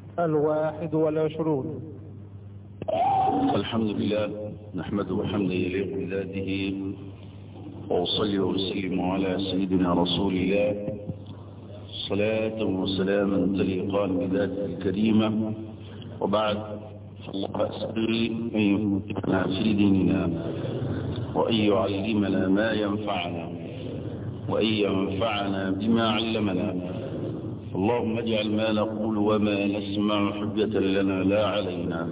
الواحد والعشرون الحمد لله نحمده حمدا يليق بذاته وأصلي وأسلم على سيدنا رسول الله صلاة وسلاما تليقان بذاته الكريمة وبعد فالله أسأل أن يفتحنا في ديننا وأن يعلمنا ما ينفعنا وأن ينفعنا بما علمنا اللهم اجعل ما نقول وما نسمع حجة لنا لا علينا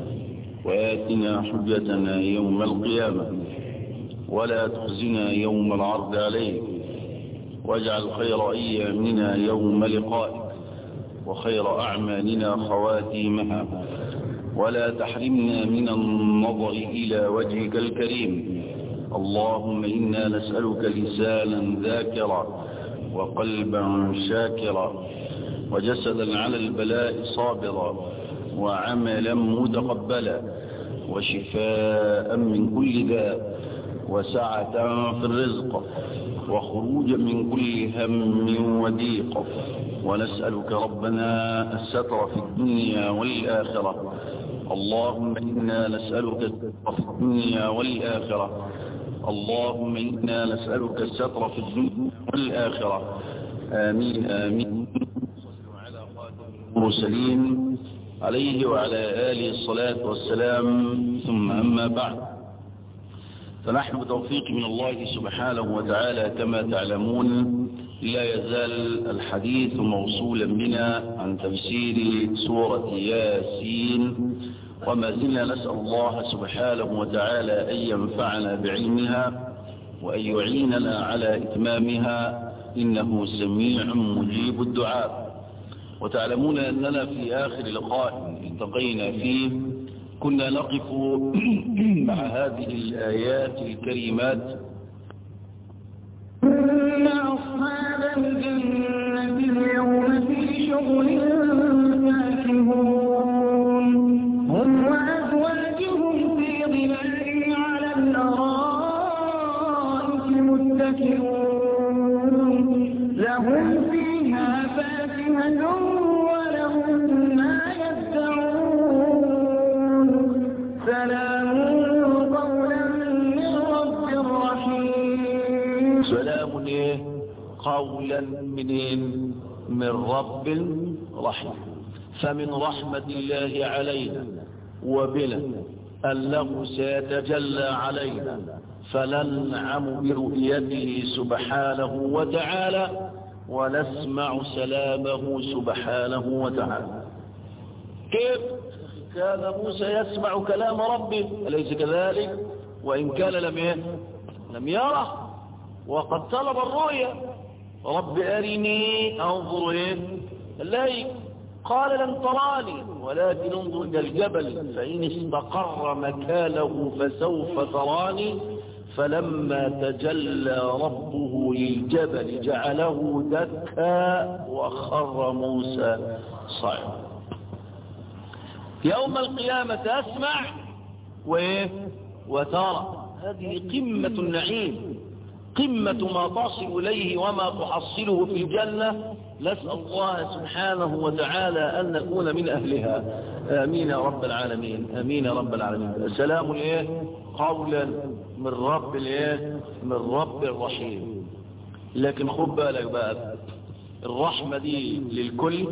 وآتنا حجتنا يوم القيامة ولا تخزنا يوم العرض عليك واجعل خير أيامنا يوم لقائك وخير أعمالنا خواتيمها ولا تحرمنا من النظر إلى وجهك الكريم اللهم إنا نسألك لسانا ذاكرا وقلبا شاكرا وجسدا على البلاء صابرا وعملا متقبلا وشفاء من كل داء وسعة في الرزق وخروجا من كل هم وضيق ونسألك ربنا الستر في الدنيا والآخرة اللهم إنا نسألك الستر في الدنيا والآخرة اللهم إنا نسألك الستر في الدنيا والآخرة آمين آمين على خاتم المرسلين عليه وعلى آله الصلاة والسلام ثم أما بعد فنحن بتوفيق من الله سبحانه وتعالى كما تعلمون لا يزال الحديث موصولا بنا عن تفسير سورة ياسين وما زلنا نسأل الله سبحانه وتعالى أن ينفعنا بعلمها وأن يعيننا على إتمامها إنه سميع مجيب الدعاء وتعلمون أننا في آخر لقاء التقينا فيه كنا نقف مع هذه الآيات الكريمات إن أصحاب الجنة اليوم في شغل فاكهون هم وأزواجهم في ظلال على الأرائك متكئون لهم فيها فاكهة ولهم ما يدعون سلام قولا من رب رحيم سلام إيه قولا منين من رب رحيم فمن رحمة الله علينا وبنا أنه سيتجلى علينا فننعم برؤيته سبحانه وتعالى ونسمع سلامه سبحانه وتعالى كيف كان موسى يسمع كلام ربه أليس كذلك وإن كان لم يه لم يره وقد طلب الرؤيا رب أرني أنظر إيه إليك قال لن تراني ولكن انظر إلى الجبل فإن استقر مكانه فسوف تراني فلما تجلى ربه للجبل جعله دكا وخر موسى صعبا يوم القيامة أسمع وإيه وترى هذه قمة النعيم قمة ما تصل إليه وما تحصله في الجنة نسأل الله سبحانه وتعالى أن نكون من أهلها آمين يا رب العالمين آمين يا رب العالمين سلام إيه قولا من رب الإيه من رب الرحيم لكن خد بالك بقى الرحمة دي للكل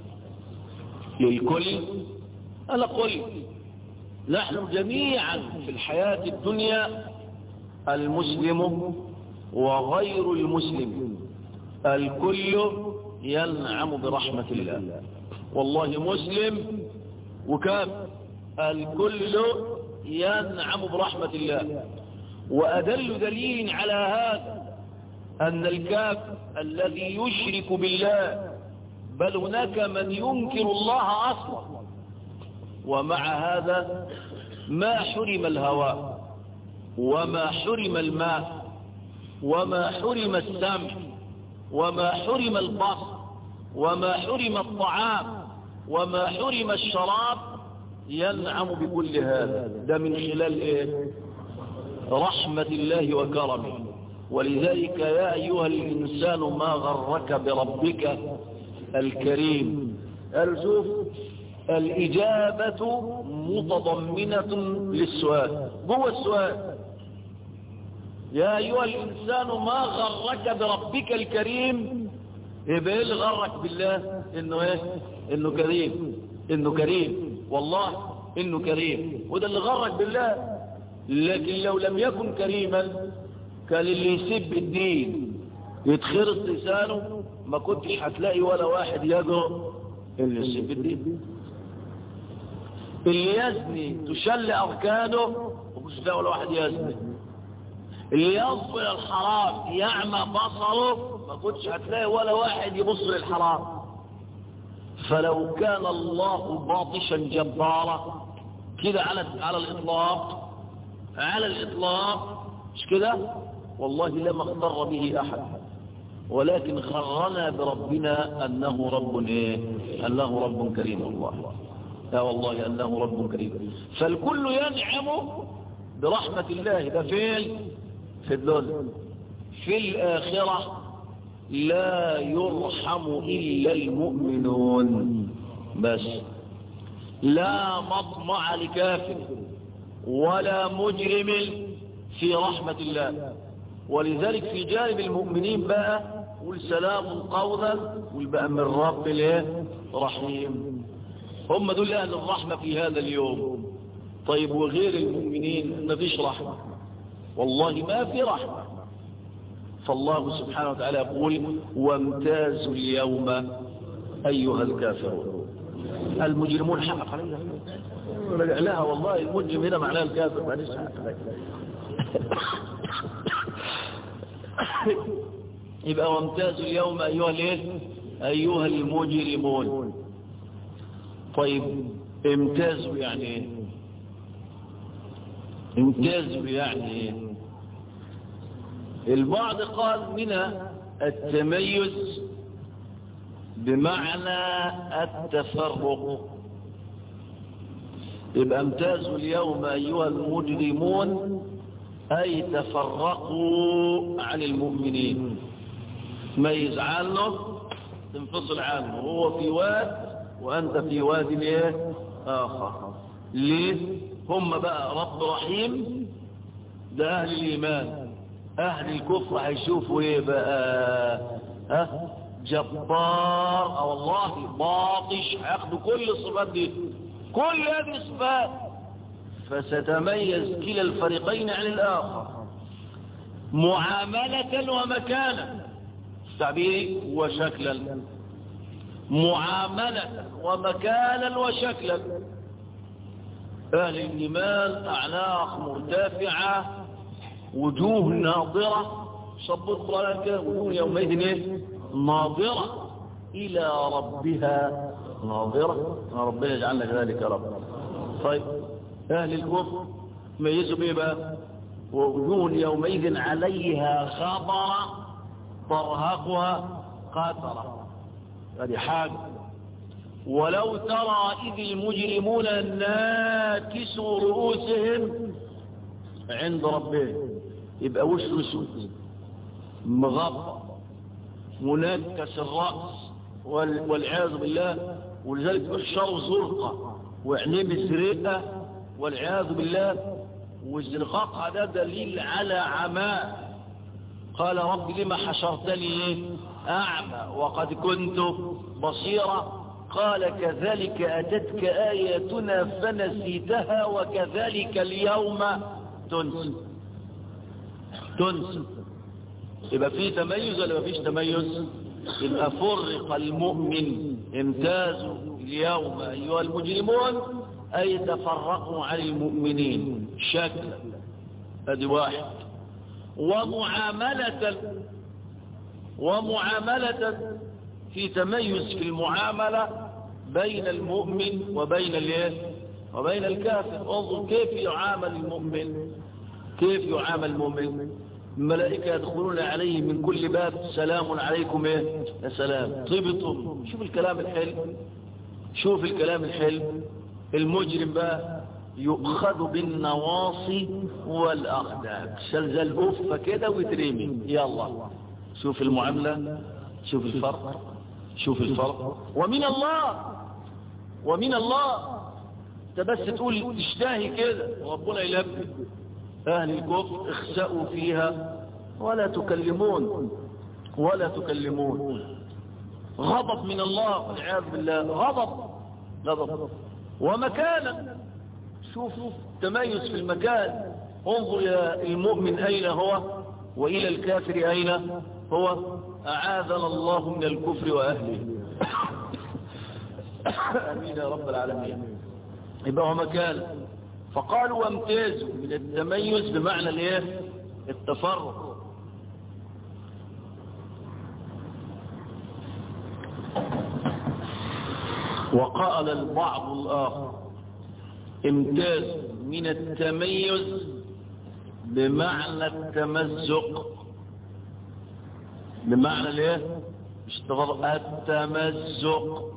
للكل أنا قلت نحن جميعا في الحياة الدنيا المسلم وغير المسلم الكل ينعم برحمة الله والله مسلم وكافر الكل ينعم برحمة الله وأدل دليل على هذا أن الكافر الذي يشرك بالله بل هناك من ينكر الله أصلا ومع هذا ما حرم الهواء وما حرم الماء وما حرم السمع وما حرم البصر وما حرم الطعام وما حرم الشراب ينعم بكل هذا ده من خلال ايه رحمة الله وكرمه ولذلك يا أيها الإنسان ما غرك بربك الكريم قال شوف الإجابة متضمنة للسؤال جوه السؤال يا أيها الإنسان ما غرك بربك الكريم يبقى ايه اللي غرك بالله انه ايه انه كريم انه كريم والله انه كريم وده اللي غرك بالله لكن لو لم يكن كريما كان اللي يسب الدين يتخرط لسانه ما كنتش هتلاقي ولا واحد يجرؤ اللي يسب الدين اللي يزني تشل اركانه ومش تلاقي ولا واحد يزني اللي يصبر الحرام يعمى بصره ما كنتش هتلاقي ولا واحد يبص للحرام فلو كان الله باطشا جبارا كده على على الاطلاق على الاطلاق مش كده والله لما اغتر به احد ولكن غرنا بربنا انه رب ايه انه رب كريم الله لا والله انه رب كريم فالكل ينعم برحمه الله ده فين في الدنيا في الآخرة لا يرحم إلا المؤمنون بس لا مطمع لكافر ولا مجرم في رحمة الله ولذلك في جانب المؤمنين بقى قل سلام قولا قل بقى من رب الايه رحيم هم دول أهل الرحمة في هذا اليوم طيب وغير المؤمنين مفيش رحمة والله ما في رحمة فالله سبحانه وتعالى يقول وامتازوا اليوم أيها الكافرون المجرمون حق عليها رجع لها والله المجرم هنا معناه الكافر ما ليس حق يبقى وامتازوا اليوم أيها الايه أيها المجرمون طيب امتازوا يعني ايه امتازوا يعني ايه البعض قال من التميز بمعنى التفرق يبقى امتازوا اليوم أيها المجرمون أي تفرقوا عن المؤمنين تميز عنه تنفصل عنه هو في واد وأنت في واد ايه آخر ليه هم بقى رب رحيم ده أهل الإيمان أهل الكفر هيشوفوا إيه بقى ها جبار أو الله باطش هياخدوا كل الصفات دي كل هذه الصفات فستميز كلا الفريقين عن الآخر معاملة ومكانا تعبيري وشكلا معاملة ومكانا وشكلا أهل الإيمان أعناق مرتفعة وجوه ناظرة صبت القرآن كده وجوه يومئذ إيه؟ ناظرة إلى ربها ناظرة ربنا يجعلنا كذلك يا رب طيب أهل الكفر ميزوا بيه بقى ووجوه يومئذ عليها خبرة ترهقها قاترة هذه حاجة ولو ترى إذ المجرمون ناكسوا رؤوسهم عند ربهم يبقى وش اسود مغطى منكس الرأس والعياذ بالله ولذلك يحشروا زرقة وعينيه مزرقة والعياذ بالله والزرقاق هذا دليل على عماء قال رب لما حشرتني أعمى وقد كنت بصيرا قال كذلك أتتك آياتنا فنسيتها وكذلك اليوم تنسي تنسي يبقى في تميز ولا مفيش تميز يبقى فرق المؤمن امتازوا اليوم أيها المجرمون أي تفرقوا عن المؤمنين شكلا هذه واحد ومعاملة ومعاملة في تميز في المعاملة بين المؤمن وبين الايه وبين الكافر انظر كيف يعامل المؤمن كيف يعامل المؤمن الملائكة يدخلون عليه من كل باب سلام عليكم ايه يا سلام طبتم شوف الكلام الحلو شوف الكلام الحلو المجرم بقى يؤخذ بالنواصي والأخداع سلزل أفة كده ويترمي يلا شوف المعاملة شوف الفرق شوف الفرق ومن الله ومن الله انت بس تقول تشتهي كده وربنا يلبي اهل الكفر اخسأوا فيها ولا تكلمون ولا تكلمون غضب من الله والعياذ بالله غضب غضب ومكانا شوف تميز في المكان انظر إلى المؤمن أين هو وإلى الكافر أين هو أعاذنا الله من الكفر وأهله أمين يا رب العالمين يبقى هو مكان فقالوا وامتازوا من التميز بمعنى الايه التفرق وقال البعض الآخر امتاز من التميز بمعنى التمزق بمعنى الايه اشتغل التمزق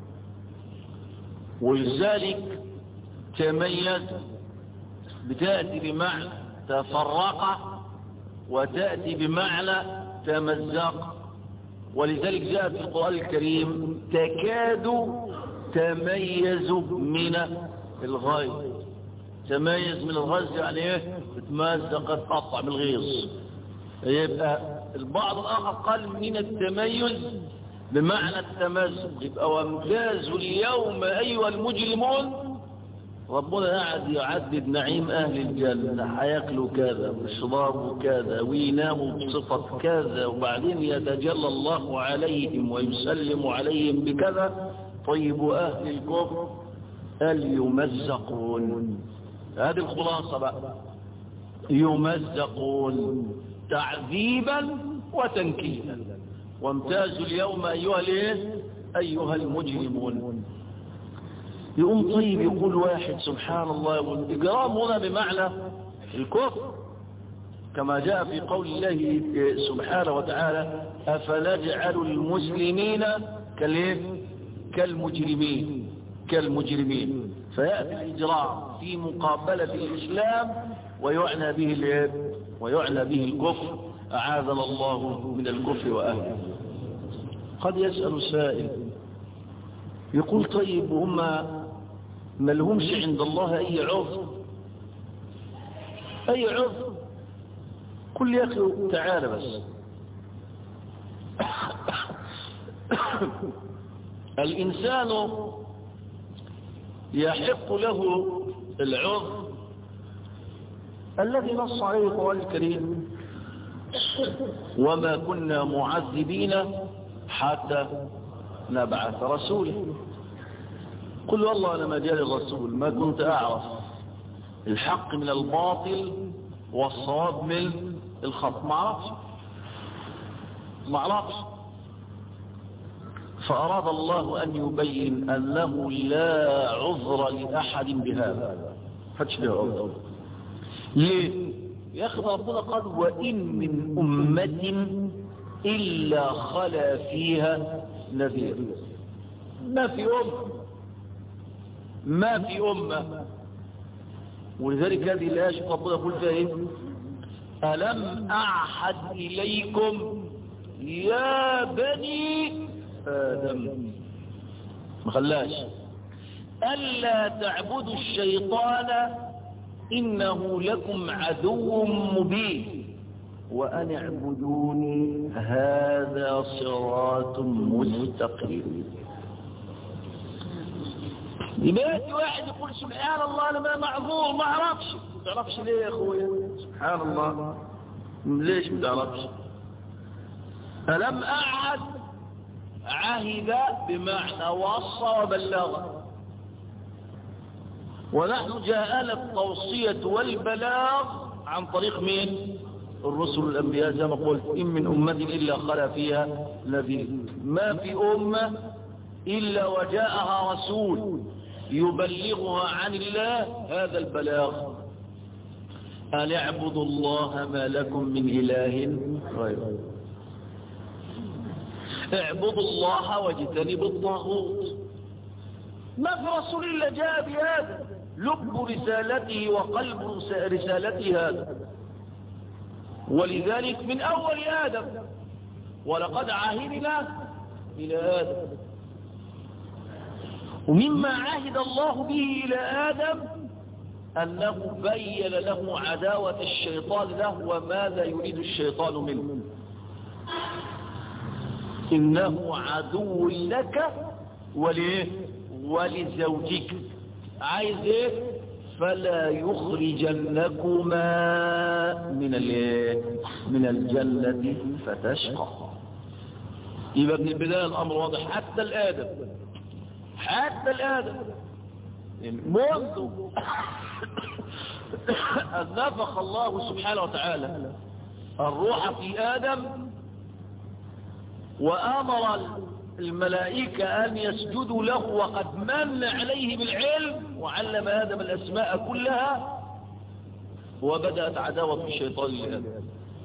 ولذلك تميز بتأتي بمعنى تفرق وتأتي بمعنى تمزق ولذلك جاء في القرآن الكريم تكاد تميز من الغيظ تميز من الغيظ يعني ايه تمزق تقطع من الغيظ يبقى البعض الآخر قال من التميز بمعنى التمزق يبقى وامتاز اليوم أيها المجرمون ربنا قاعد يعدد نعيم أهل الجنة هياكلوا كذا ويشربوا كذا ويناموا بصفة كذا وبعدين يتجلى الله عليهم ويسلم عليهم بكذا طيب أهل الكفر قال يمزقون هذه الخلاصة بقى يمزقون تعذيبا وتنكيلا وامتازوا اليوم أيها الايه أيها المجرمون يقوم طيب يقول واحد سبحان الله والإجرام هنا بمعنى الكفر كما جاء في قول الله سبحانه وتعالى أفنجعل المسلمين كالايه كالمجرمين كالمجرمين فيأتي الإجرام في مقابلة الإسلام ويعنى به الايه ويعنى به الكفر أعاذنا الله من الكفر وأهله قد يسأل سائل يقول طيب هم ما لهمش عند الله أي عذر أي عذر كل يا أخي تعالى بس الإنسان يحق له العذر الذي نص عليه القرآن الكريم وما كنا معذبين حتى نبعث رسولا قل والله أنا ما جاء الرسول ما كنت أعرف الحق من الباطل والصواب من الخط ما عرفش ما عرفش فأراد الله أن يبين أنه لا عذر لأحد بهذا فتش له عذر ليه يا أخي ربنا قال وإن من أمة إلا خلا فيها نذير ما في أمة ما في أمة ولذلك هذه الآية ربنا يقول فيها إيه ألم أعهد إليكم يا بني آدم ما خلاش ألا تعبدوا الشيطان إنه لكم عدو مبين وأن اعبدوني هذا صراط مستقيم يبقى واحد يقول سبحان الله أنا ما معذور ما أعرفش ما تعرفش ليه يا أخويا سبحان الله ليش ما تعرفش ألم أعهد عهد بمعنى وصى وبلغ ونحن جاءنا التوصية والبلاغ عن طريق مين الرسل الأنبياء زي ما قلت إن من أمة إلا خلا فيها نذير ما في أمة إلا وجاءها رسول يبلغها عن الله هذا البلاغ أن اعبدوا الله ما لكم من إله غيره اعبدوا الله واجتنبوا الطاغوت ما في رسول إلا جاء بهذا لب رسالته وقلب رسالته هذا ولذلك من أول آدم ولقد عهدنا إلى آدم ومما عهد الله به إلى آدم أنه بين له عداوة الشيطان له وماذا يريد الشيطان منه إنه عدو لك وليه ولزوجك عايز ايه فلا يخرجنكما من الايه من الجنة فتشقى يبقى من البداية الأمر واضح حتى الآدم حتى الآدم منذ أن نفخ الله سبحانه وتعالى الروح في آدم وأمر الملائكة أن يسجدوا له وقد من عليه بالعلم وعلم آدم الأسماء كلها وبدأت عداوة الشيطان لآدم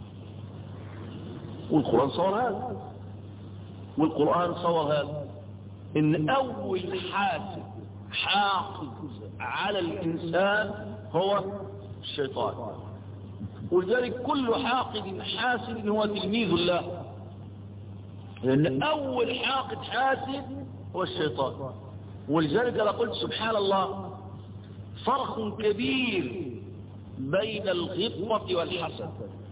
والقرآن صور هذا والقرآن صور هذا إن أول حاسد حاقد على الإنسان هو الشيطان ولذلك كل حاقد حاسد هو تلميذ الله لأن أول حاقد حاسد هو الشيطان ولذلك أنا قلت سبحان الله فرق كبير بين الغبطة والحسد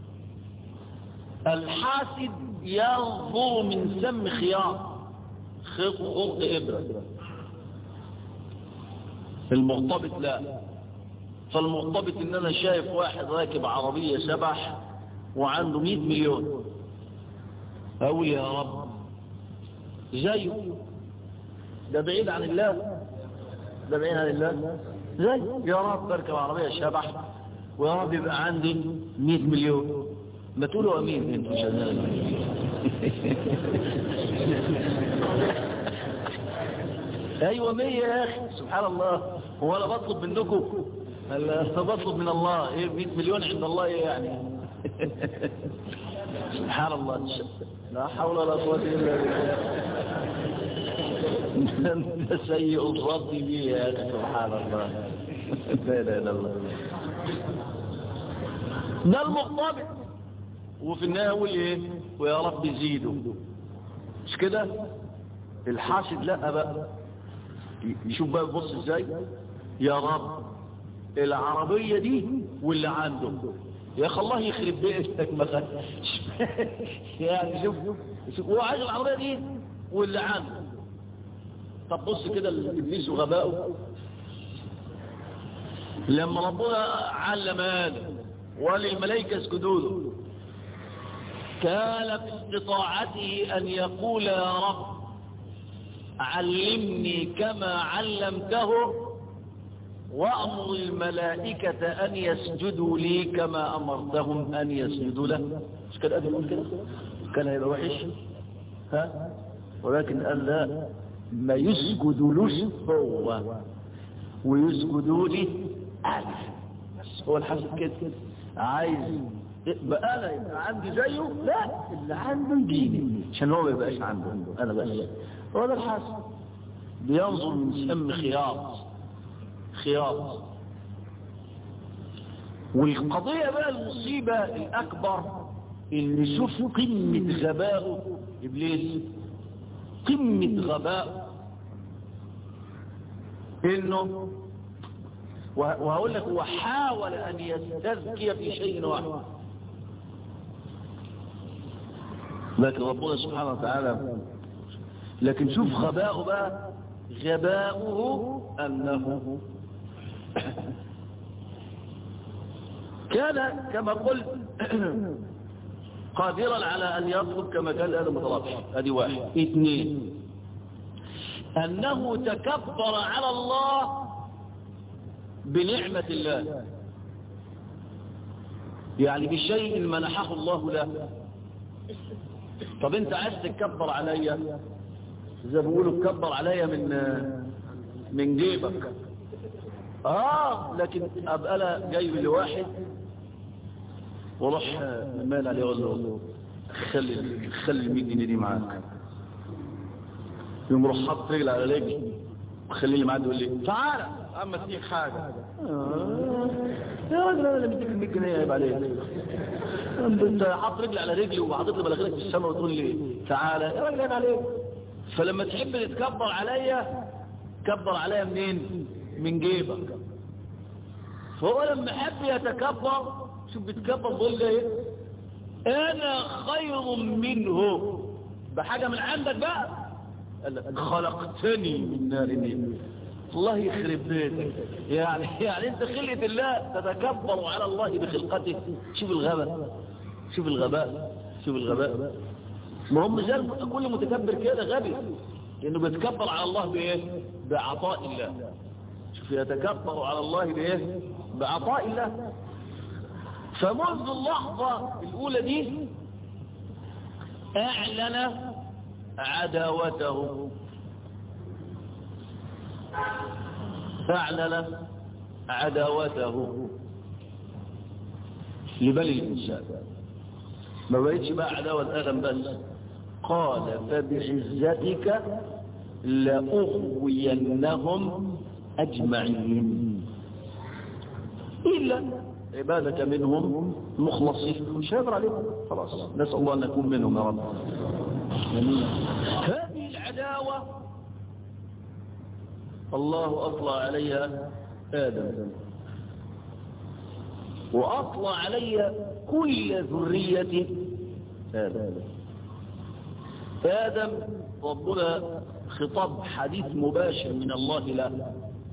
الحاسد ينظر من سم خيار خط إبرة المغتبط لا فالمغتبط ان انا شايف واحد راكب عربية شبح وعنده 100 مليون اقول يا رب زيه ده بعيد عن الله ده بعيد عن الله زي يا رب بركب عربية شبح ويا رب يبقى عندي 100 مليون ما تقولوا امين انتوا شغالين ايوه مية يا اخي سبحان الله هو انا بطلب منكم انا بطلب من الله ايه 100 مليون عند الله ايه يعني سبحان الله لا حول ولا قوه الا بالله انت سيء الرد بي يا اخي سبحان الله لا اله الا الله ده المغتبط وفي النهايه يقول ايه ويا رب زيده مش كده الحاسد لا بقى يشوف بقى يبص ازاي يا رب العربية دي واللي عنده يا اخي الله يخرب بيتك مثلا يعني شوف شوف هو عايز العربية دي واللي عنده طب بص كده الابليس وغبائه لما ربنا علم آدم وللملائكة اسجدوا له كان في استطاعته أن يقول يا رب علمني كما علمته وأمر الملائكة أن يسجدوا لي كما أمرتهم أن يسجدوا له مش كان أدم كده كان هيبقى وحش ها ولكن قال لا ما يسجدوا له هو ويسجدوا لي أنا بس هو الحسد كده عايز بقى انا يبقى عندي زيه لا اللي عنده يجيني عشان هو ما يبقاش عنده انا بس هو ده الحاسد بينظر من سم خياط خياط والقضية بقى المصيبة الأكبر اللي شوف قمة غباء إبليس قمة غباء إنه وهقول لك هو حاول أن يستذكي في شيء واحد لكن ربنا سبحانه وتعالى لكن شوف غباؤه بقى غباؤه أنه كان كما قلت قادرا على أن يطلب كما كان آدم مطلبش هذه واحد اثنين أنه تكبر على الله بنعمة الله يعني بشيء منحه الله له طب انت عايز تكبر عليا زي بيقولوا تكبر عليا من من جيبك اه لكن ابقى انا جايب لواحد واروح مال عليه اقول له خلي خلي ال 100 جنيه دي معاك يقوم روح حاطط رجل على رجل وخلي اللي معاه يقول لي تعالى اما تديك حاجه آه. يا راجل انا اللي مديك ال 100 جنيه عيب عليك انت حاطط رجل على رجلي وحاطط لي بلاغلك في السماء وتقول لي تعالى يا راجل عيب عليك فلما تحب تتكبر عليا كبر عليها منين من جيبك فهو لما حب يتكبر شوف بيتكبر بيقول ايه انا خير منه بحاجة من عندك بقى قال لك خلقتني من نار نيل الله يخرب بيتك يعني يعني انت خلقة الله تتكبر على الله بخلقته شوف الغباء شوف الغباء شوف الغباء ما هم زي كل متكبر كده غبي لانه بيتكبر على الله بايه بعطاء الله شوف يتكبر على الله بايه بعطاء الله فمنذ اللحظة الأولى دي أعلن عداوته أعلن عداوته لبني الإنسان ما بقيتش بقى عداوة آدم بس قال فبعزتك لأغوينهم أجمعين إلا عبادك منهم مخلصين مش هيقدر عليهم خلاص نسأل الله أن نكون منهم يا رب هذه العداوة الله أطلع عليها آدم وأطلع عليها كل ذرية آدم آدم ربنا خطاب حديث مباشر من الله له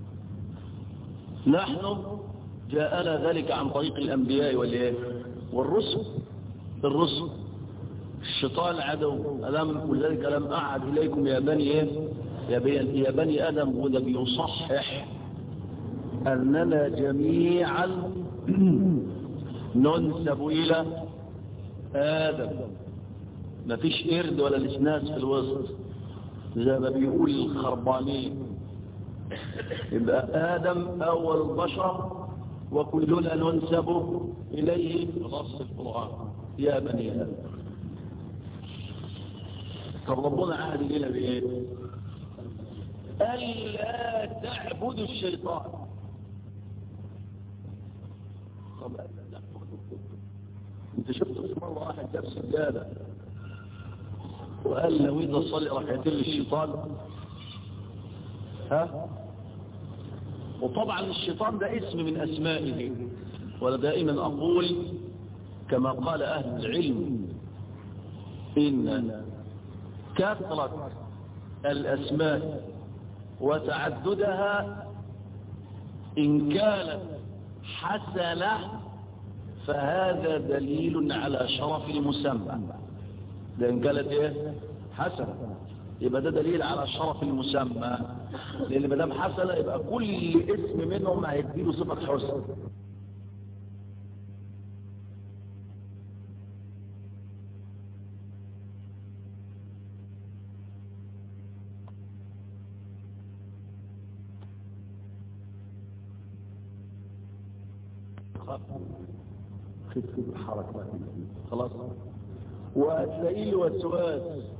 نحن جاءنا ذلك عن طريق الأنبياء والإيه والرسل الرسل الشيطان عدو ألم ولذلك ألم أعد إليكم يا بني إيه يا بني, يا بني آدم وده بيصحح أننا جميعا ننسب إلى آدم ما فيش قرد ولا لسناس في الوسط زي ما بيقول الخربانين يبقى آدم أول البشر وكلنا ننسب إليه نص القرآن يا بني آدم طب ربنا عهد لنا بإيه ألا تعبدوا الشيطان طب انت شفت مرة واحد جاب سجادة وقال لو إذا صلي ركعتين للشيطان ها وطبعا الشيطان ده اسم من أسمائه ولا دائما أقول كما قال أهل العلم إن كثرة الأسماء وتعددها إن كانت حسنة فهذا دليل على شرف المسمى لأن قالت إيه حسنة يبقى ده دليل على شرف المسمى لأن ما دام حسنة يبقى كل اسم منهم هيديله صفة حسن خف الحركة خلاص وهتلاقيه له وسواس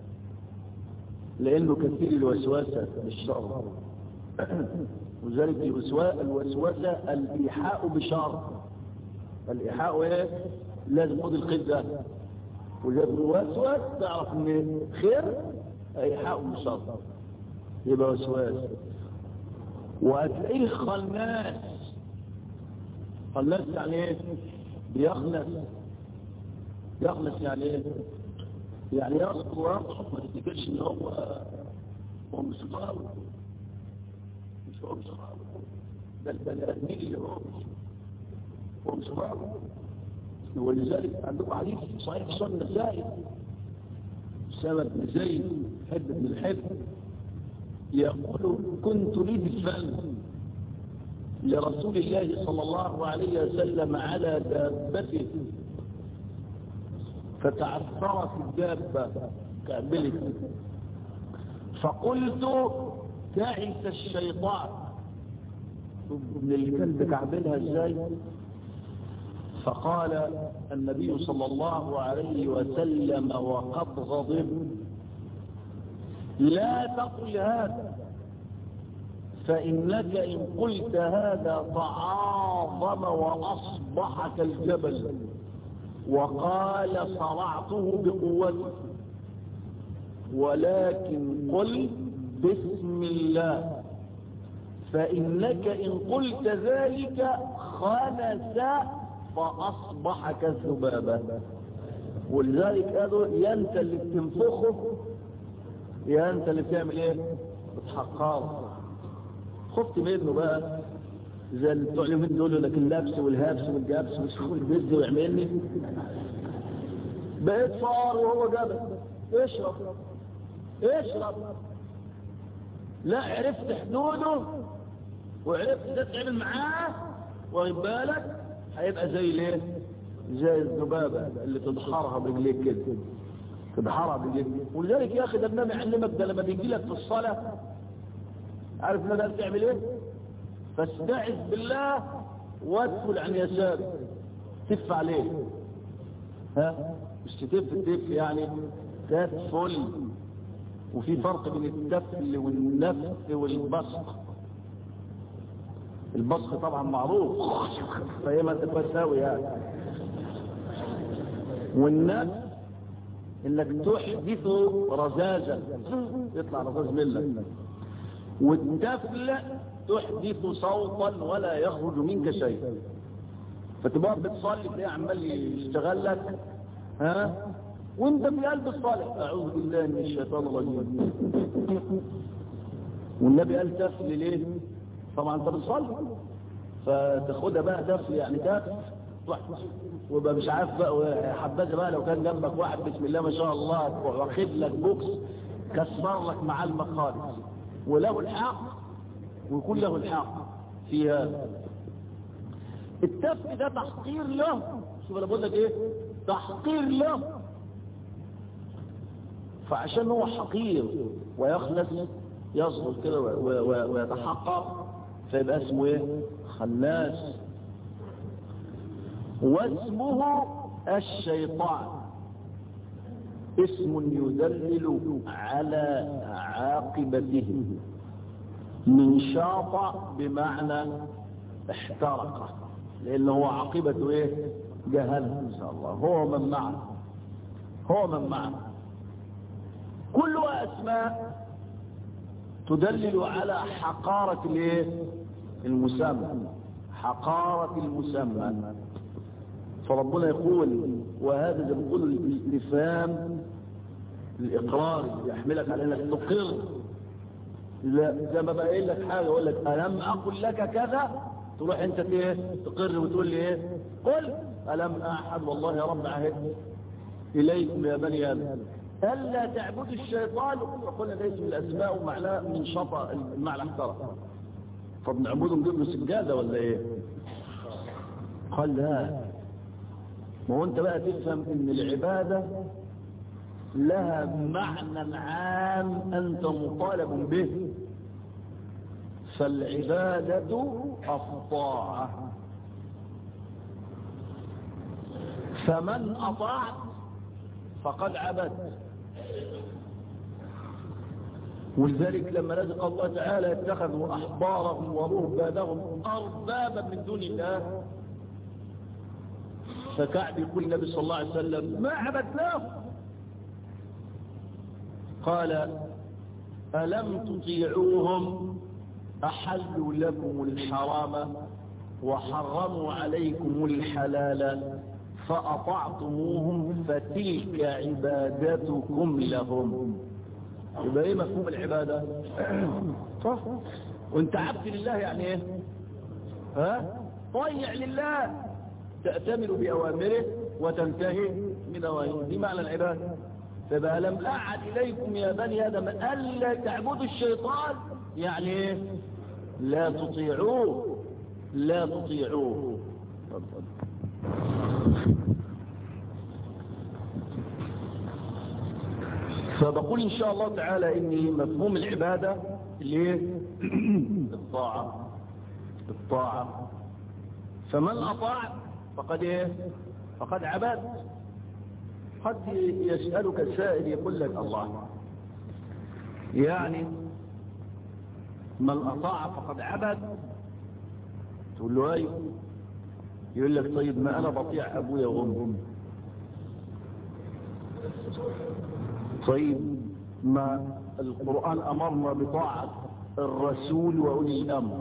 لانه كثير الوسواسة بالشر وذلك الوسوسة الايحاء بشر الايحاء ايه لازم خد القيد ده وذلك الوسواس تعرف ان خير ايحاء بشر يبقى وسواس وهتلاقيه خناس خناس يعني ايه بيخنس يخنس يعني ايه يعني يصبر ويضحك ما تفتكرش ان هو هو مش غاوي مش هو مش غاوي ده البني ادمين اللي هو هو مش غاوي ولذلك عندكم حديث صحيح في سنن النسائي سامة بن زيد حب بن الحب يقول كنت لي بالفن لرسول الله صلى الله عليه وسلم على دابته فتعثرت الدابة كعبلت فقلت تعس الشيطان ابن اللي كان بكعبلها ازاي فقال النبي صلى الله عليه وسلم وقد غضب لا تقل هذا فإنك إن قلت هذا تعاظم وأصبح كالجبل وقال صرعته بقوته ولكن قل بسم الله فإنك إن قلت ذلك خنس فأصبح كالذبابة ولذلك قالوا يا انت اللي بتنفخه يا انت اللي بتعمل ايه بتحقره خفت منه بقى زي اللي بتوع اليومين دول لك اللبس والهبس والجبس والشغل بيزي ويعملني بقيت فار وهو جبل اشرب اشرب لا عرفت حدوده وعرفت ده تعمل معاه واخد بالك هيبقى زي الايه زي الذبابه اللي تدحرها برجليك كده تدحرها برجليك ولذلك يا اخي ده النبي علمك ده لما بيجي لك في الصلاه عارف النبي قال تعمل ايه فاستعذ بالله وادخل عن يسارك تف عليه ها مش تتف تف يعني تدفل وفي فرق بين التفل والنفث والبصق البصق طبعا معروف فهي ما تتساوي يعني والنفث انك تحدث رزازا يطلع رزاز منك والتفل تحدث صوتا ولا يخرج منك شيء فتبقى بتصلي تلاقيه عمال يشتغل لك ها وانت في قلب الصالح اعوذ بالله من الشيطان الرجيم والنبي قال تفل ليه طبعا انت بتصلي فتاخدها بقى تفل يعني تفل ويبقى مش عارف بقى حبذا بقى لو كان جنبك واحد بسم الله ما شاء الله واخد لك بوكس كسر لك معاه المخالص وله الحق ويكون له الحق في هذا التف ده تحقير له شوف انا بقول لك ايه تحقير له فعشان هو حقير ويخلص يصغر كده ويتحقق فيبقى اسمه ايه خناس واسمه الشيطان اسم يدلل على عاقبته من شاط بمعنى احترق لانه هو عاقبته ايه جهنم ان شاء الله هو من معه هو من معه كلها اسماء تدلل على حقارة الايه المسمى حقارة المسمى فربنا يقول وهذا زي ما بيقول الاستفهام الاقرار يحملك على انك تقر لا زي ما بقى لك حاجه يقول لك الم اقل لك كذا تروح انت ايه تقر وتقول لي ايه قل الم احد والله يا رب عهد اليكم يا بني ادم الا تعبدوا الشيطان وقلنا ده اسم الاسماء ومعناه من شطا المعنى احترق طب نعبدهم دول سجاده ولا ايه قال لا ما هو انت بقى تفهم ان العبادة لها معنى عام انت مطالب به فالعبادة الطاعة فمن اطاع فقد عبد ولذلك لما رزق الله تعالى اتخذوا احبارهم ورهبانهم اربابا من دون الله فكعب يقول النبي صلى الله عليه وسلم ما عبدناه قال ألم تطيعوهم أحلوا لكم الحرام وحرموا عليكم الحلال فأطعتموهم فتلك عبادتكم لهم يبقى ايه مفهوم العبادة صح وانت عبد لله يعني ايه ها طيع لله تأتمر بأوامره وتنتهي من نواهيه دي معنى العبادة فبقى لم أعد إليكم يا بني آدم ألا تعبدوا الشيطان يعني ايه لا تطيعوه لا تطيعوه فبقول إن شاء الله تعالى إني مفهوم العبادة اللي الطاعة الطاعة فمن أطاع فقد ايه فقد عبد قد يسألك السائل يقول لك الله يعني من أطاع فقد عبد تقول له ايوه يقول لك طيب ما انا بطيع ابويا وامي طيب ما القرآن امرنا بطاعة الرسول وأولي الأمر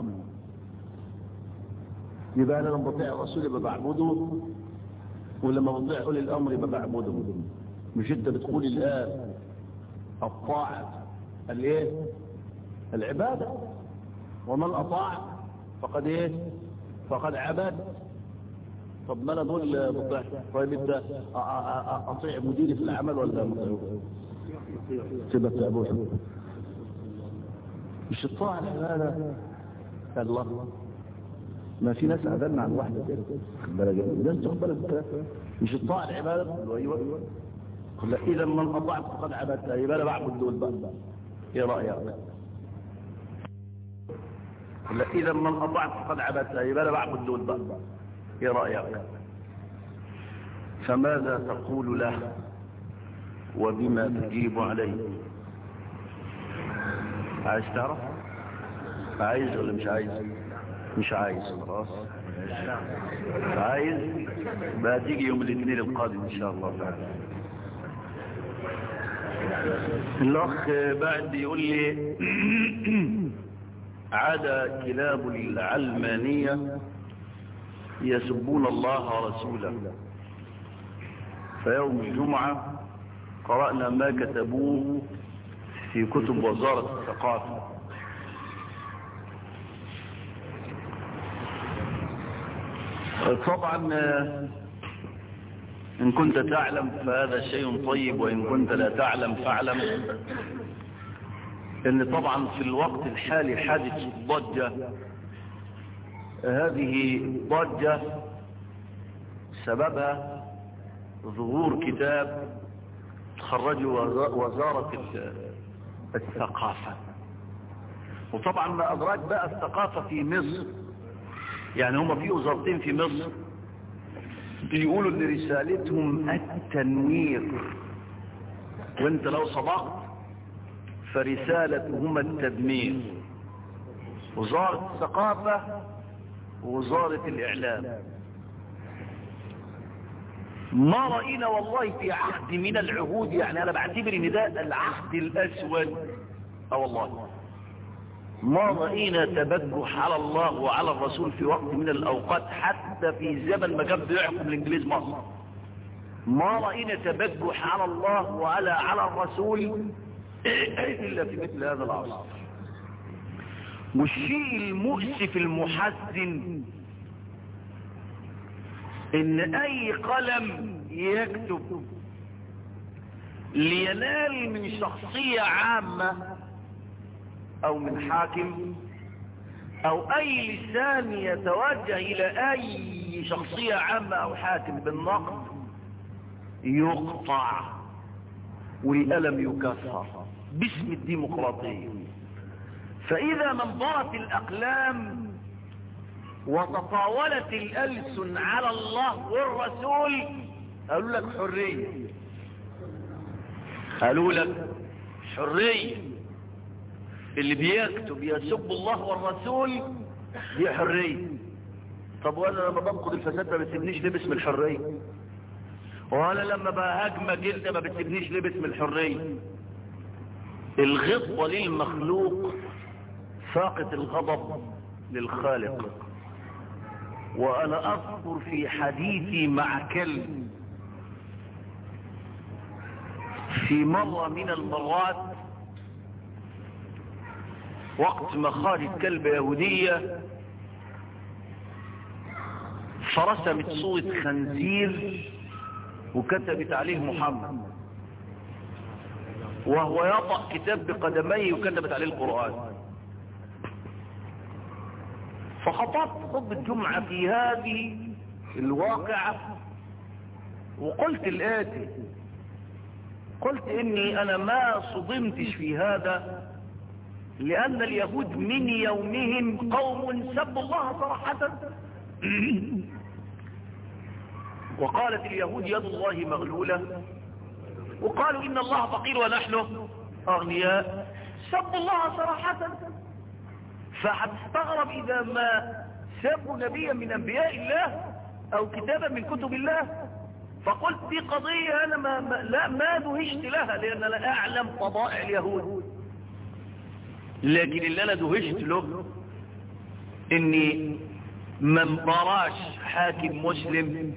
يبقى أنا لما بطيع الرسول يبقى بعبده ولما بطيع أولي الأمر يبقى بعبده مش أنت بتقول الآن الطاعة الايه العبادة ومن أطاع فقد ايه فقد عبد طب ما انا دول بطيع طيب انت اطيع مديري في العمل ولا مطيعه تبقى تابوه مش الطاعة العبادة الله ما في ناس عدلنا عن واحدة كده ده انت خد بالك مش الطاعة العبادة ايوه لا اذا من اطعت فقد عبدت يبقى انا بعبد دول بقى ايه رايك لا اذا من اطعت فقد عبدت يبقى انا بعبد دول بقى ايه رايك فماذا تقول له وبما تجيب عليه عايز تعرف عايز ولا مش عايز مش عايز خلاص عايز بقى تيجي يوم الاثنين القادم ان شاء الله تعالى الاخ بعد يقول لي عاد كلاب العلمانية يسبون الله ورسوله فيوم الجمعة قرأنا ما كتبوه في كتب وزارة الثقافة طبعا إن كنت تعلم فهذا شيء طيب وإن كنت لا تعلم فاعلم إن طبعا في الوقت الحالي حادث ضجة هذه ضجة سببها ظهور كتاب خرجه وزارة الثقافة وطبعا ما أدراك بقى الثقافة في مصر يعني هم في وزارتين في مصر بيقولوا ان رسالتهم التنوير وانت لو صدقت فرسالتهم التدمير وزارة الثقافة ووزارة الاعلام ما رأينا والله في عهد من العهود يعني انا بعتبر ان ده العهد الاسود اه والله ما رأينا تبجح على الله وعلى الرسول في وقت من الأوقات حتى في زمن ما كان بيحكم الإنجليز مصر ما رأينا تبجح على الله وعلى على الرسول إلا في مثل هذا العصر والشيء المؤسف المحزن إن أي قلم يكتب لينال من شخصية عامة او من حاكم او اي لسان يتوجه الى اي شخصية عامة او حاكم بالنقد يقطع والألم يكسر باسم الديمقراطية فاذا منظرت الاقلام وتطاولت الالسن على الله والرسول قالوا لك حرية قالوا لك حرية اللي بيكتب يسب الله والرسول دي حرية طب وانا لما بنقض الفساد ما بتسيبنيش ليه باسم الحرية وانا لما بهاجمك جلد ما بتسيبنيش ليه باسم الحرية الغضب للمخلوق فاقت الغضب للخالق وانا اذكر في حديثي مع كلب في مرة من المرات وقت ما خرجت كلبة يهودية فرسمت صورة خنزير وكتبت عليه محمد وهو يطأ كتاب بقدميه وكتبت عليه القرآن فخطبت خطبة جمعة في هذه الواقعة وقلت الآتي قلت إني أنا ما صدمتش في هذا لأن اليهود من يومهم قوم سبوا الله صراحة وقالت اليهود يد الله مغلولة وقالوا إن الله فقير ونحن أغنياء سبوا الله صراحة فهتستغرب إذا ما سبوا نبيا من أنبياء الله أو كتابا من كتب الله فقلت دي قضية أنا ما, ما, لا ما دهشت لها لأن أنا أعلم طبائع اليهود لكن اللي انا دهشت له اني ما مبراش حاكم مسلم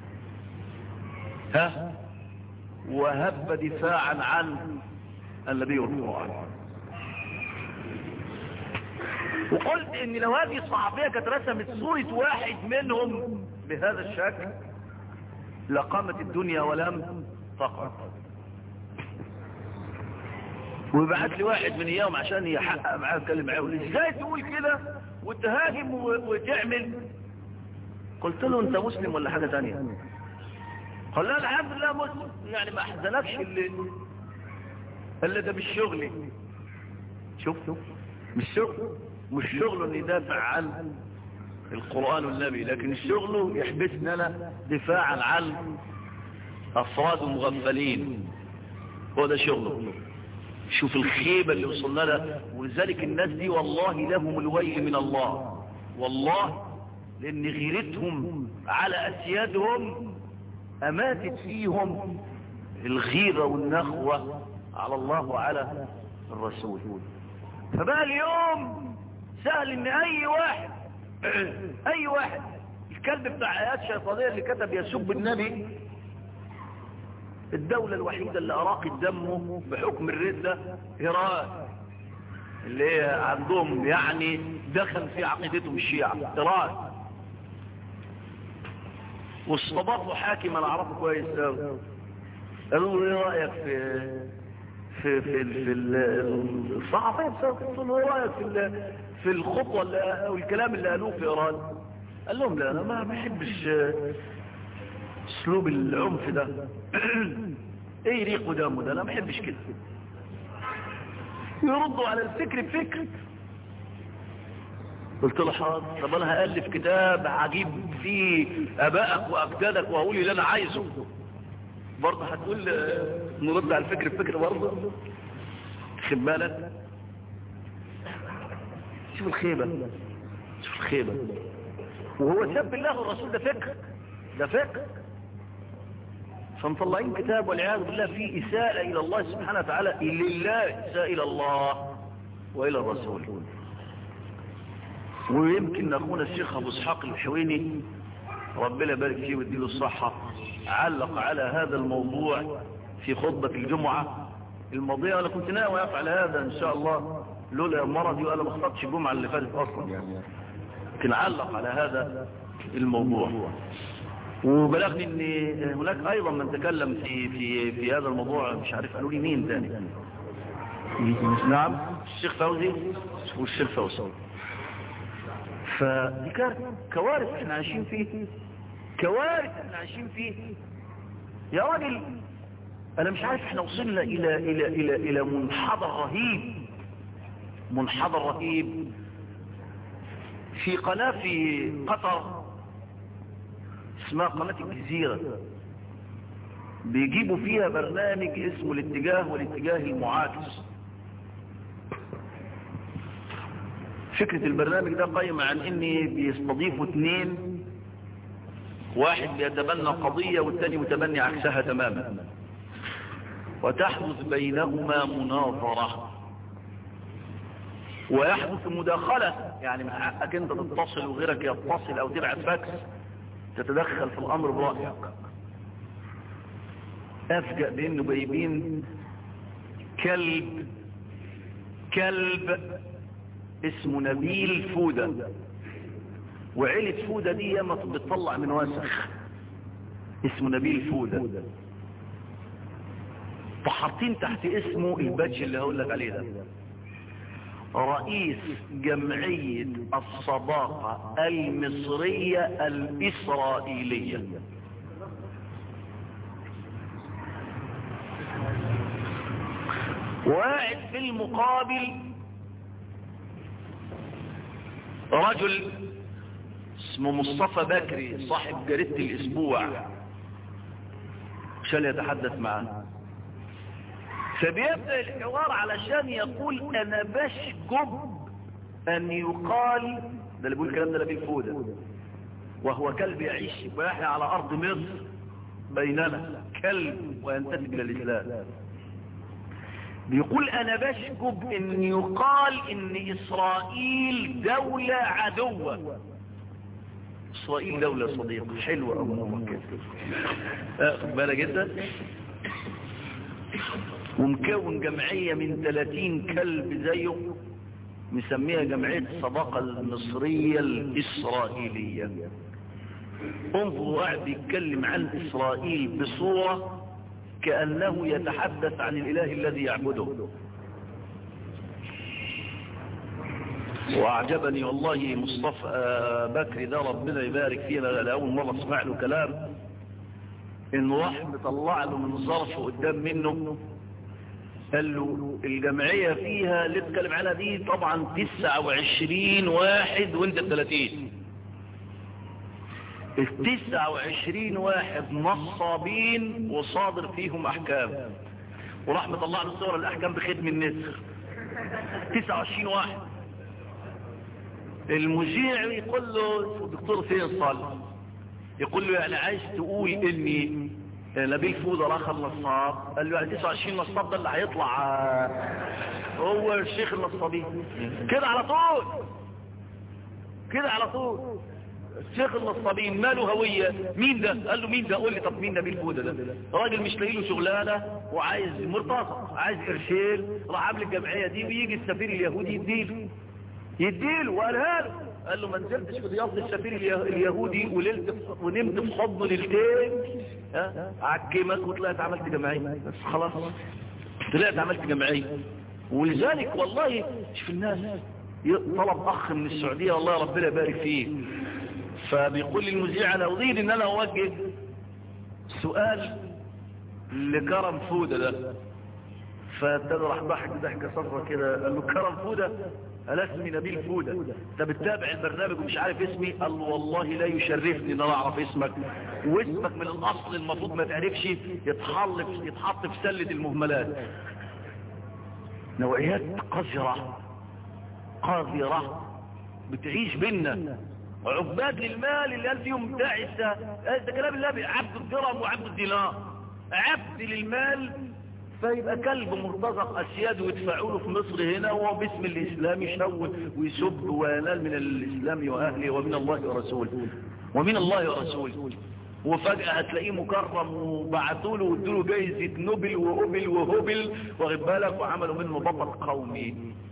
ها وهب دفاعا عن النبي والقرآن وقلت ان لو هذه الصحفية كانت رسمت صورة واحد منهم بهذا الشكل لقامت الدنيا ولم تقع ويبعت لي واحد من اياهم عشان يحقق معاه يتكلم معاه يقول لي ازاي تقول كده وتهاجم وتعمل قلت له انت مسلم ولا حاجة تانية قال لا الحمد لله مسلم يعني ما احزنكش اللي اللي ده مش شغلي شوف مش شغل مش شغله ان يدافع عن القرآن والنبي لكن الشغل يحبسنا انا دفاعا عن افراد مغفلين هو ده شغله شوف الخيبة اللي وصلنا لها ولذلك الناس دي والله لهم الويل من الله والله لان غيرتهم على اسيادهم اماتت فيهم الغيرة والنخوة على الله وعلى الرسول فبقى اليوم سهل ان اي واحد اي واحد الكلب بتاع ايات شيطانية اللي كتب يسب النبي الدولة الوحيدة اللي اراقت دمه بحكم الردة ايران اللي هي عندهم يعني دخل في عقيدتهم الشيعة ايران واستضافوا حاكم انا اعرفه كويس قوي قالوا له ايه رايك في في في في الصحفيه قلت له ايه رايك في في الخطوه اللي او الكلام اللي قالوه في ايران قال لهم لا انا ما بحبش اسلوب العنف ده ايه ريق ودمه ده انا ما بحبش كده يردوا على الفكر بفكر قلت له حاضر طب انا هالف كتاب عجيب فيه ابائك واجدادك وهقول اللي انا عايزه برضه هتقول نرد على الفكر بفكر برضه خد بالك شوف الخيبه شوف الخيبه وهو سب الله والرسول ده فكر ده فكر فمطلعين كتاب والعياذ بالله فيه إساءة إلى الله سبحانه وتعالى لله إساءة إلى الله وإلى الرسول ويمكن أخونا الشيخ أبو اسحاق الحويني ربنا يبارك فيه ويديله الصحة علق على هذا الموضوع في خطبة الجمعة الماضية وأنا كنت ناوي أفعل هذا إن شاء الله لولا مرضي وأنا ما خطبتش الجمعة اللي فاتت أصلا يعني لكن علق على هذا الموضوع وبلغني ان هناك ايضا من تكلم في في في هذا الموضوع مش عارف قالوا لي مين تاني نعم الشيخ فوزي والشيخ فوزي فدي كوارث احنا عايشين فيه كوارث احنا عايشين فيه يا راجل انا مش عارف احنا وصلنا الى الى الى الى منحدر رهيب منحدر رهيب في قناة في قطر اسمها قناة الجزيرة بيجيبوا فيها برنامج اسمه الاتجاه والاتجاه المعاكس فكرة البرنامج ده قايمة عن ان بيستضيفوا اثنين واحد بيتبنى قضية والتاني متبني عكسها تماما وتحدث بينهما مناظرة ويحدث مداخلة يعني من حقك انت تتصل وغيرك يتصل او تبعت فاكس تتدخل في الامر برأيك افجأ بانه جايبين كلب كلب اسمه نبيل فودة وعيلة فودة دي ياما بتطلع من وسخ اسمه نبيل فودة فحاطين تحت اسمه البادج اللي هقول لك عليه ده رئيس جمعية الصداقة المصرية الإسرائيلية واحد في المقابل رجل اسمه مصطفى بكري صاحب جريدة الاسبوع عشان يتحدث معه فبيبدأ الحوار علشان يقول انا بشجب ان يقال ده اللي بيقول الكلام ده نبيل فودة وهو كلب يعيش ويحيا على ارض مصر بيننا كلب وينتسب الى الاسلام بيقول انا بشكب ان يقال ان اسرائيل دولة عدوة اسرائيل دولة صديقة حلوة او ممكن بالك جدا ومكون جمعية من 30 كلب زيه مسميها جمعية الصداقة المصرية الإسرائيلية انظروا قاعد بيتكلم عن إسرائيل بصورة كأنه يتحدث عن الإله الذي يعبده وأعجبني والله مصطفى بكري ده ربنا يبارك فيه أنا لأول مرة اسمع له كلام إنه راح مطلع له من ظرف قدام منه قال له الجمعية فيها اللي اتكلم عنها دي طبعا 29 واحد وانت 30 ال 29 واحد نصابين وصادر فيهم احكام وراح مطلع له صور الاحكام بختم النسخ 29 واحد المذيع يقول له الدكتور فيصل يقول له يعني عايز تقول اني نبيل فوده الاخر نصاب قال له يعني 29 نصاب ده اللي هيطلع هو الشيخ النصابين كده على طول كده على طول الشيخ النصابين ماله هوية مين ده قال له مين ده قول لي طب مين نبيل فوده ده راجل مش لاقي له شغلانه وعايز مرتزق عايز قرشين راح عامل الجمعيه دي ويجي السفير اليهودي يديله يديله وقالها له قال له ما نزلتش في ضيافه السفير اليهودي وليلت ونمت في حضنه ليلتين ها عكمك وطلعت عملت جمعيه بس خلاص طلعت عملت جمعيه ولذلك والله شوف الناس طلب اخ من السعوديه والله ربنا يبارك فيه فبيقول لي المذيع انا اريد ان انا اوجه سؤال لكرم فوده ده فابتدى راح ضحك ضحكه صفرة كده قال له كرم فوده قال اسمي نبيل فودة انت بتتابع البرنامج ومش عارف اسمي قال له والله لا يشرفني ان انا اعرف اسمك واسمك من الاصل المفروض ما تعرفش يتحط يتحط في سلة المهملات نوعيات قذرة قذرة بتعيش بينا عباد للمال اللي قال فيهم تعسة ده كلام الله عبد الدرهم وعبد الدينار عبد للمال فيبقى كلب مرتزق اسياد ويدفعوا له في مصر هنا وهو باسم الاسلام يشود ويسب وينال من الاسلام واهله ومن الله ورسوله ومن الله ورسوله وفجأة هتلاقيه مكرم وبعتوا له وادوا له جايزة نوبل وهبل وهبل واخد بالك وعملوا منه بطل قومي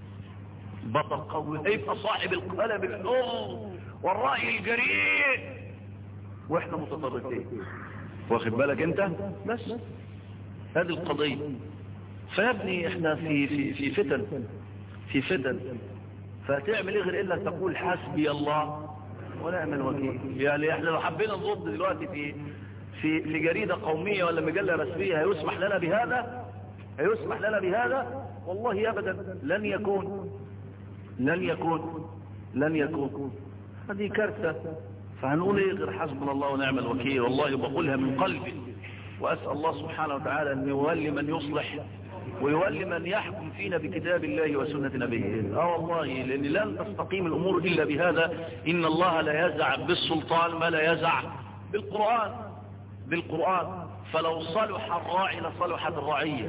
بطل قومي هيبقى صاحب القلم الحر والرأي الجريء واحنا متطرفين واخد بالك انت بس هذه القضية فيا ابني احنا في في في فتن في فتن فتعمل ايه غير الا تقول حسبي الله ونعم الوكيل يعني احنا لو حبينا نضد دلوقتي في في في جريدة قومية ولا مجلة رسمية هيسمح لنا بهذا هيسمح لنا بهذا والله ابدا لن يكون لن يكون لن يكون هذه كارثة فهنقول ايه غير حسبنا الله ونعم الوكيل والله بقولها من قلبي وأسأل الله سبحانه وتعالى أن يولي من يصلح ويولي من يحكم فينا بكتاب الله وسنة نبيه اه والله لأن لن تستقيم الأمور إلا بهذا إن الله لا يزع بالسلطان ما لا يزع بالقرآن بالقرآن فلو صلح الراعي لصلحت الرعية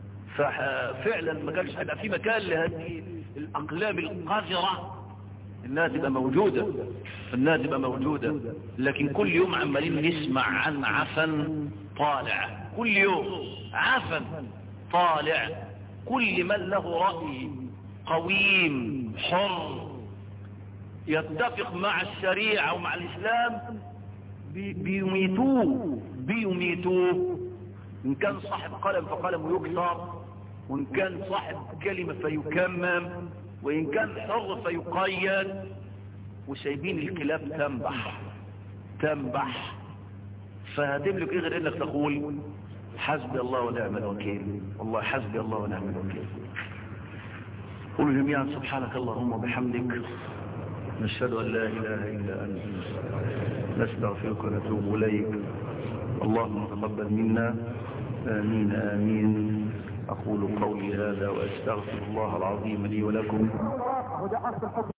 ففعلا ما كانش هيبقى في مكان لهذه الأقلام القذرة انها تبقى موجودة انها تبقى موجودة لكن كل يوم عمالين نسمع عن عفن طالع كل يوم عفن طالع كل من له رأي قويم حر يتفق مع الشريعة ومع الإسلام بيميتوه بيميتوه إن كان صاحب قلم فقلمه يكسر وإن كان صاحب كلمة فيكمم وإن كان حر فيقيد وسايبين الكلاب تنبح تنبح فهتملك ايه غير انك تقول حسبي الله ونعم الوكيل والله حسبي الله ونعم الوكيل قولوا جميعا سبحانك اللهم وبحمدك نشهد ان لا اله الا انت نستغفرك ونتوب اليك اللهم تقبل منا امين امين اقول قولي هذا واستغفر الله العظيم لي ولكم